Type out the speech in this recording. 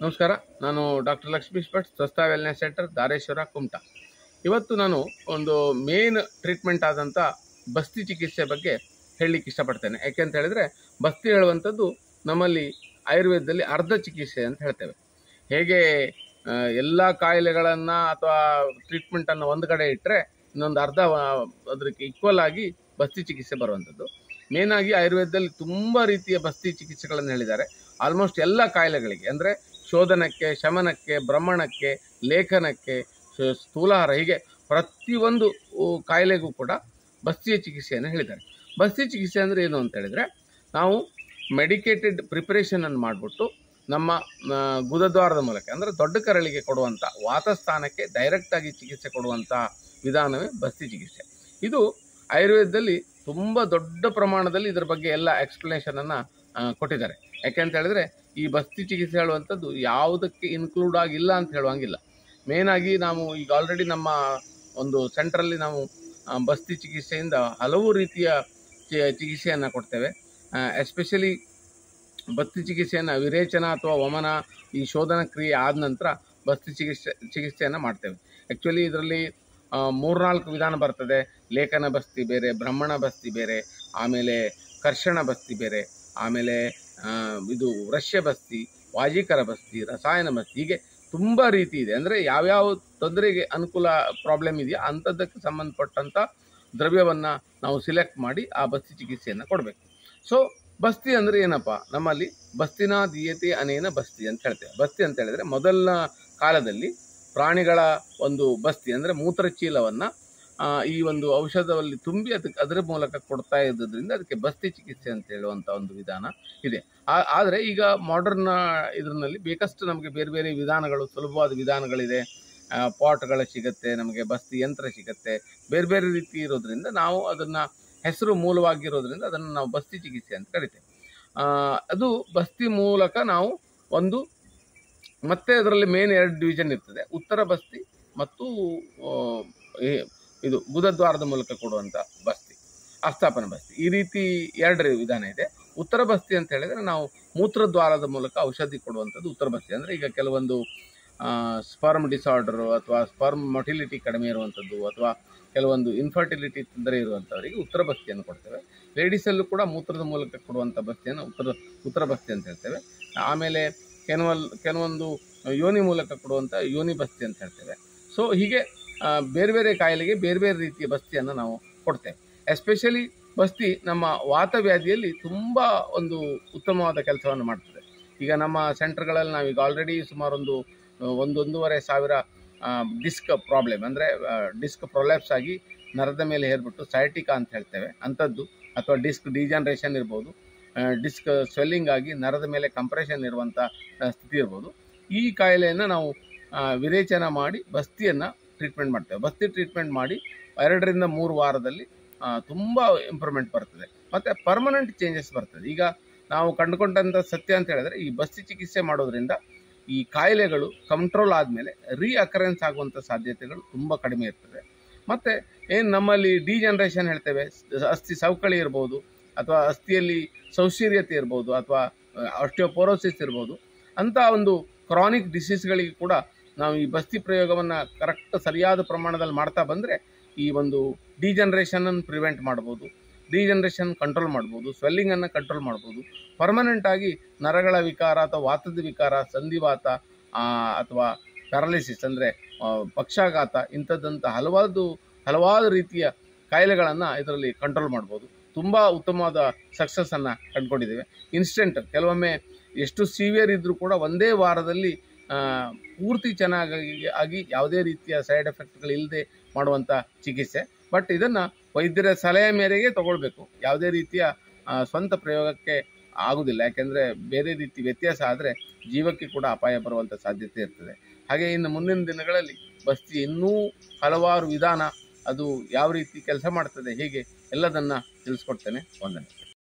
ನಮಸ್ಕಾರ ನಾನು ಡಾಕ್ಟರ್ ಲಕ್ಷ್ಮೀಶ್ ಭಟ್ ಸ್ವಸ್ಥ ವೆಲ್ನೆಸ್ ಸೆಂಟರ್ ಧಾರೇಶ್ವರ ಕುಮಟಾ ಇವತ್ತು ನಾನು ಒಂದು ಮೇನ್ ಟ್ರೀಟ್ಮೆಂಟ್ ಆದಂಥ ಬಸ್ತಿ ಚಿಕಿತ್ಸೆ ಬಗ್ಗೆ ಹೇಳಲಿಕ್ಕೆ ಇಷ್ಟಪಡ್ತೇನೆ ಯಾಕೆಂತ ಹೇಳಿದ್ರೆ ಬಸ್ತಿ ಹೇಳುವಂಥದ್ದು ನಮ್ಮಲ್ಲಿ ಆಯುರ್ವೇದದಲ್ಲಿ ಅರ್ಧ ಚಿಕಿತ್ಸೆ ಅಂತ ಹೇಳ್ತೇವೆ ಹೇಗೆ ಎಲ್ಲ ಕಾಯಿಲೆಗಳನ್ನು ಅಥವಾ ಟ್ರೀಟ್ಮೆಂಟನ್ನು ಒಂದು ಕಡೆ ಇಟ್ಟರೆ ಇನ್ನೊಂದು ಅರ್ಧ ಆ, ಅದಕ್ಕೆ ಈಕ್ವಲ್ ಆಗಿ ಬಸ್ತಿ ಚಿಕಿತ್ಸೆ ಬರುವಂಥದ್ದು ಮೇನ್ ಆಗಿ ಆಯುರ್ವೇದದಲ್ಲಿ ತುಂಬ ರೀತಿಯ ಬಸ್ತಿ ಚಿಕಿತ್ಸೆಗಳನ್ನು ಹೇಳಿದ್ದಾರೆ ಆಲ್ಮೋಸ್ಟ್ ಎಲ್ಲ ಕಾಯಿಲೆಗಳಿಗೆ ಅಂದರೆ ಶೋಧನಕ್ಕೆ ಶಮನಕ್ಕೆ ಭ್ರಮಣಕ್ಕೆ ಲೇಖನಕ್ಕೆ ಶ- ಸ್ಥೂಲಹಾರ ಹೀಗೆ ಪ್ರತಿಯೊಂದು ಉ, ಕಾಯಿಲೆಗೂ ಕೂಡ ಬಸ್ತಿಯ ಚಿಕಿತ್ಸೆಯನ್ನು ಹೇಳಿದ್ದಾರೆ ಬಸ್ತಿ ಚಿಕಿತ್ಸೆ ಅಂದರೆ ಏನು ಅಂತ ಹೇಳಿದರೆ ನಾವು ಮೆಡಿಕೇಟೆಡ್ ಪ್ರಿಪರೇಷನನ್ನು ಮಾಡಿಬಿಟ್ಟು ನಮ್ಮ ಆ, ಗುದದ್ವಾರದ ಮೂಲಕ ಅಂದರೆ ದೊಡ್ಡ ಕರಳಿಗೆ ಕೊಡುವಂಥ ವಾತಸ್ಥಾನಕ್ಕೆ ಡೈರೆಕ್ಟಾಗಿ ಚಿಕಿತ್ಸೆ ಕೊಡುವಂಥ ವಿಧಾನವೇ ಬಸ್ತಿ ಚಿಕಿತ್ಸೆ ಇದು ಆಯುರ್ವೇದದಲ್ಲಿ ತುಂಬ ದೊಡ್ಡ ಪ್ರಮಾಣದಲ್ಲಿ ಇದರ ಬಗ್ಗೆ ಎಲ್ಲ ಎಕ್ಸ್ಪ್ಲನೇಷನನ್ನು ಕೊಟ್ಟಿದ್ದಾರೆ ಯಾಕೆಂತ ಹೇಳಿದ್ರೆ ಈ ಬಸ್ತಿ ಚಿಕಿತ್ಸೆ ಹೇಳುವಂಥದ್ದು ಯಾವುದಕ್ಕೆ ಇನ್ಕ್ಲೂಡ್ ಆಗಿಲ್ಲ ಅಂತ ಹೇಳುವಂಗಿಲ್ಲ ಮೇನಾಗಿ ನಾವು ಈಗ ಆಲ್ರೆಡಿ ನಮ್ಮ ಒಂದು ಸೆಂಟ್ರಲ್ಲಿ ನಾವು ಆ, ಬಸ್ತಿ ಚಿಕಿತ್ಸೆಯಿಂದ ಹಲವು ರೀತಿಯ ಚಿ- ಚಿಕಿತ್ಸೆಯನ್ನು ಕೊಡ್ತೇವೆ ಎಸ್ಪೆಷಲಿ ಬಸ್ತಿ ಚಿಕಿತ್ಸೆಯನ್ನು ವಿರೇಚನ ಅಥವಾ ವಮನ ಈ ಶೋಧನ ಕ್ರಿಯೆ ಆದ ನಂತರ ಬಸ್ತಿ ಚಿಕಿತ್ಸೆ ಚಿಕಿತ್ಸೆಯನ್ನು ಮಾಡ್ತೇವೆ ಆ್ಯಕ್ಚುಲಿ ಇದರಲ್ಲಿ ಮೂರ್ನಾಲ್ಕು ವಿಧಾನ ಬರ್ತದೆ ಲೇಖನ ಬಸ್ತಿ ಬೇರೆ ಬ್ರಹ್ಮಣ ಬಸ್ತಿ ಬೇರೆ ಆಮೇಲೆ ಕರ್ಷಣ ಬಸ್ತಿ ಬೇರೆ ಆಮೇಲೆ ಆ, ಇದು ವೃಶ್ಯ ಬಸ್ತಿ ವಾಜಿಕರ ಬಸ್ತಿ ರಸಾಯನ ಬಸ್ತಿ ಹೀಗೆ ತುಂಬ ರೀತಿ ಇದೆ ಅಂದರೆ ಯಾವ್ಯಾವ ತೊಂದರೆಗೆ ಅನುಕೂಲ ಪ್ರಾಬ್ಲಮ್ ಇದೆಯಾ ಅಂಥದ್ದಕ್ಕೆ ಸಂಬಂಧಪಟ್ಟಂಥ ದ್ರವ್ಯವನ್ನು ನಾವು ಸಿಲೆಕ್ಟ್ ಮಾಡಿ ಆ ಬಸ್ತಿ ಚಿಕಿತ್ಸೆಯನ್ನು ಕೊಡಬೇಕು ಸೊ ಬಸ್ತಿ ಅಂದರೆ ಏನಪ್ಪ ನಮ್ಮಲ್ಲಿ ಬಸ್ತಿನ ದೀಯತೆ ಅನೇನ ಬಸ್ತಿ ಅಂತ ಹೇಳ್ತೇವೆ ಬಸ್ತಿ ಅಂತ ಹೇಳಿದ್ರೆ ಮೊದಲಿನ ಕಾಲದಲ್ಲಿ ಪ್ರಾಣಿಗಳ ಒಂದು ಬಸ್ತಿ ಅಂದರೆ ಮೂತ್ರಚೀಲವನ್ನು ಈ ಒಂದು ಔಷಧದಲ್ಲಿ ತುಂಬಿ ಅದಕ್ಕೆ ಅದರ ಮೂಲಕ ಕೊಡ್ತಾ ಇದ್ದದ್ರಿಂದ ಅದಕ್ಕೆ ಬಸ್ತಿ ಚಿಕಿತ್ಸೆ ಅಂತ ಹೇಳುವಂಥ ಒಂದು ವಿಧಾನ ಇದೆ ಆ- ಆದರೆ ಈಗ ಮಾಡರ್ನ್ ಇದರಲ್ಲಿ ಬೇಕಷ್ಟು ನಮಗೆ ಬೇರೆ ಬೇರೆ ವಿಧಾನಗಳು ಸುಲಭವಾದ ವಿಧಾನಗಳಿದೆ ಪಾಟ್ಗಳ ಸಿಗತ್ತೆ ನಮಗೆ ಬಸ್ತಿ ಯಂತ್ರ ಸಿಗತ್ತೆ ಬೇರೆ ಬೇರೆ ರೀತಿ ಇರೋದ್ರಿಂದ ನಾವು ಅದನ್ನು ಹೆಸರು ಮೂಲವಾಗಿರೋದ್ರಿಂದ ಅದನ್ನು ನಾವು ಬಸ್ತಿ ಚಿಕಿತ್ಸೆ ಅಂತ ಕರಿತೇವೆ ಆ, ಅದು ಬಸ್ತಿ ಮೂಲಕ ನಾವು ಒಂದು ಮತ್ತೆ ಅದರಲ್ಲಿ ಮೇನ್ ಎರಡು ಡಿವಿಷನ್ ಇರ್ತದೆ ಉತ್ತರ ಬಸ್ತಿ ಮತ್ತು ಆ, ಏ- ಇದು ಗುದದ್ವಾರದ ಮೂಲಕ ಕೊಡುವಂಥ ಬಸ್ತಿ ಆಸ್ಥಾಪನ ಬಸ್ತಿ ಈ ರೀತಿ ಎರಡು ವಿಧಾನ ಇದೆ ಉತ್ತರ ಬಸ್ತಿ ಅಂತ ಹೇಳಿದ್ರೆ ನಾವು ಮೂತ್ರದ್ವಾರದ ಮೂಲಕ ಔಷಧಿ ಕೊಡುವಂಥದ್ದು ಉತ್ತರ ಬಸ್ತಿ ಅಂದರೆ ಈಗ ಕೆಲವೊಂದು ಸ್ಪರ್ಮ್ ಡಿಸಾರ್ಡರು ಅಥವಾ ಸ್ಪರ್ಮ್ ಮೊಟಿಲಿಟಿ ಕಡಿಮೆ ಇರುವಂಥದ್ದು ಅಥವಾ ಕೆಲವೊಂದು ಇನ್ಫರ್ಟಿಲಿಟಿ ತೊಂದರೆ ಇರುವಂಥವರಿಗೆ ಉತ್ತರ ಬಸ್ತಿಯನ್ನು ಕೊಡ್ತೇವೆ ಲೇಡೀಸಲ್ಲೂ ಕೂಡ ಮೂತ್ರದ ಮೂಲಕ ಕೊಡುವಂಥ ಬಸ್ತಿಯನ್ನು ಉತ್ತರ ಉತ್ತರ ಬಸ್ತಿ ಅಂತ ಹೇಳ್ತೇವೆ ಆಮೇಲೆ ಕೆಲವಲ್ ಕೆಲವೊಂದು ಯೋನಿ ಮೂಲಕ ಕೊಡುವಂಥ ಯೋನಿ ಬಸ್ತಿ ಅಂತ ಹೇಳ್ತೇವೆ ಸೊ ಹೀಗೆ ಆ, ಬೇರೆ ಬೇರೆ ಕಾಯಿಲೆಗೆ ಬೇರೆ ಬೇರೆ ರೀತಿಯ ಬಸ್ತಿಯನ್ನು ನಾವು ಕೊಡ್ತೇವೆ ಎಸ್ಪೆಷಲಿ ಬಸ್ತಿ ನಮ್ಮ ವಾತವ್ಯಾಧಿಯಲ್ಲಿ ತುಂಬ ಒಂದು ಉತ್ತಮವಾದ ಕೆಲಸವನ್ನು ಮಾಡ್ತದೆ ಈಗ ನಮ್ಮ ಸೆಂಟರ್ಗಳಲ್ಲಿ ನಾವೀಗ ಆಲ್ರೆಡಿ ಸುಮಾರು ಒಂದು ಆ, ಒಂದೊಂದೂವರೆ ಸಾವಿರ ಡಿಸ್ಕ್ ಪ್ರಾಬ್ಲಮ್ ಅಂದರೆ ಡಿಸ್ಕ್ ಪ್ರೊಲ್ಯಾಪ್ಸ್ ಆಗಿ ನರದ ಮೇಲೆ ಹೇರ್ಬಿಟ್ಟು ಸೈಟಿಕಾ ಅಂತ ಹೇಳ್ತೇವೆ ಅಂಥದ್ದು ಅಥವಾ ಡಿಸ್ಕ್ ಡಿಜನರೇಷನ್ ಇರ್ಬೋದು ಡಿಸ್ಕ್ ಸ್ವೆಲ್ಲಿಂಗ್ ಆಗಿ ನರದ ಮೇಲೆ ಕಂಪ್ರೆಷನ್ ಇರುವಂಥ ಆ, ಸ್ಥಿತಿ ಇರ್ಬೋದು ಈ ಕಾಯಿಲೆಯನ್ನು ನಾವು ಆ, ವಿರೇಚನ ಮಾಡಿ ಬಸ್ತಿಯನ್ನು ಟ್ರೀಟ್ಮೆಂಟ್ ಮಾಡ್ತೇವೆ ಬಸ್ತಿ ಟ್ರೀಟ್ಮೆಂಟ್ ಮಾಡಿ ಎರಡರಿಂದ ಮೂರು ವಾರದಲ್ಲಿ ತುಂಬ ಇಂಪ್ರೂವ್ಮೆಂಟ್ ಬರ್ತದೆ ಮತ್ತು ಪರ್ಮನೆಂಟ್ ಚೇಂಜಸ್ ಬರ್ತದೆ ಈಗ ನಾವು ಕಂಡುಕೊಂಡಂಥ ಸತ್ಯ ಅಂತ ಹೇಳಿದ್ರೆ ಈ ಬಸ್ತಿ ಚಿಕಿತ್ಸೆ ಮಾಡೋದ್ರಿಂದ ಈ ಕಾಯಿಲೆಗಳು ಕಂಟ್ರೋಲ್ ಆದಮೇಲೆ ರೀ ಅಕರೆನ್ಸ್ ಆಗುವಂಥ ಸಾಧ್ಯತೆಗಳು ತುಂಬ ಕಡಿಮೆ ಇರ್ತದೆ ಮತ್ತು ಏನು ನಮ್ಮಲ್ಲಿ ಡಿಜನರೇಷನ್ ಹೇಳ್ತೇವೆ ಸ- ಅಸ್ಥಿ ಸವಕಳಿ ಇರ್ಬೋದು ಅಥವಾ ಅಸ್ಥಿಯಲ್ಲಿ ಸೌಶೀರ್ಯತೆ ಇರ್ಬೋದು ಅಥವಾ ಆಸ್ಟಿಯೋಪೋರೋಸಿಸ್ ಇರ್ಬೋದು ಅಂಥ ಒಂದು ಕ್ರಾನಿಕ್ ಡಿಸೀಸ್ಗಳಿಗೆ ಕೂಡ ನಾವು ಈ ಬಸ್ತಿ ಪ್ರಯೋಗವನ್ನು ಕರೆಕ್ಟ್ ಸರಿಯಾದ ಪ್ರಮಾಣದಲ್ಲಿ ಮಾಡ್ತಾ ಬಂದರೆ ಈ ಒಂದು ಡಿಜನರೇಷನನ್ನು ಪ್ರಿವೆಂಟ್ ಮಾಡ್ಬೋದು ಡಿಜನರೇಷನ್ ಕಂಟ್ರೋಲ್ ಮಾಡ್ಬೋದು ಸ್ವೆಲ್ಲಿಂಗನ್ನು ಕಂಟ್ರೋಲ್ ಮಾಡ್ಬೋದು ಪರ್ಮನೆಂಟ್ ಆಗಿ ನರಗಳ ವಿಕಾರ ಅಥವಾ ವಾತದ ವಿಕಾರ ಸಂಧಿವಾತ ಆ, ಅಥವಾ ಪ್ಯಾರಲಿಸಿಸ್ ಅಂದರೆ ಪಕ್ಷಾಘಾತ ಇಂಥದ್ದಂಥ ಹಲವಾರು ಹಲವಾರು ರೀತಿಯ ಕಾಯಿಲೆಗಳನ್ನು ಇದರಲ್ಲಿ ಕಂಟ್ರೋಲ್ ಮಾಡ್ಬೋದು ತುಂಬ ಉತ್ತಮವಾದ ಸಕ್ಸಸ್ಸನ್ನು ಕಂಡುಕೊಂಡಿದ್ದೇವೆ ಇನ್ಸ್ಟೆಂಟ್ ಕೆಲವೊಮ್ಮೆ ಎಷ್ಟು ಸಿವಿಯರ್ ಇದ್ದರೂ ಕೂಡ ಒಂದೇ ವಾರದಲ್ಲಿ ಆ, ಪೂರ್ತಿ ಚೆನ್ನಾಗಿ ಆಗಿ ಯಾವುದೇ ರೀತಿಯ ಸೈಡ್ ಎಫೆಕ್ಟ್ಗಳು ಇಲ್ಲದೆ ಮಾಡುವಂಥ ಚಿಕಿತ್ಸೆ ಬಟ್ ಇದನ್ನು ವೈದ್ಯರ ಸಲಹೆ ಮೇರೆಗೆ ತಗೊಳ್ಬೇಕು ಯಾವುದೇ ರೀತಿಯ ಆ, ಸ್ವಂತ ಪ್ರಯೋಗಕ್ಕೆ ಆಗುವುದಿಲ್ಲ ಯಾಕೆಂದರೆ ಬೇರೆ ರೀತಿ ವ್ಯತ್ಯಾಸ ಆದರೆ ಜೀವಕ್ಕೆ ಕೂಡ ಅಪಾಯ ಬರುವಂಥ ಸಾಧ್ಯತೆ ಇರ್ತದೆ ಹಾಗೆ ಇನ್ನು ಮುಂದಿನ ದಿನಗಳಲ್ಲಿ ಬಸ್ತಿ ಇನ್ನೂ ಹಲವಾರು ವಿಧಾನ ಅದು ಯಾವ ರೀತಿ ಕೆಲಸ ಮಾಡ್ತದೆ ಹೇಗೆ ಎಲ್ಲದನ್ನು ತಿಳಿಸ್ಕೊಡ್ತೇನೆ ವಂದನೆ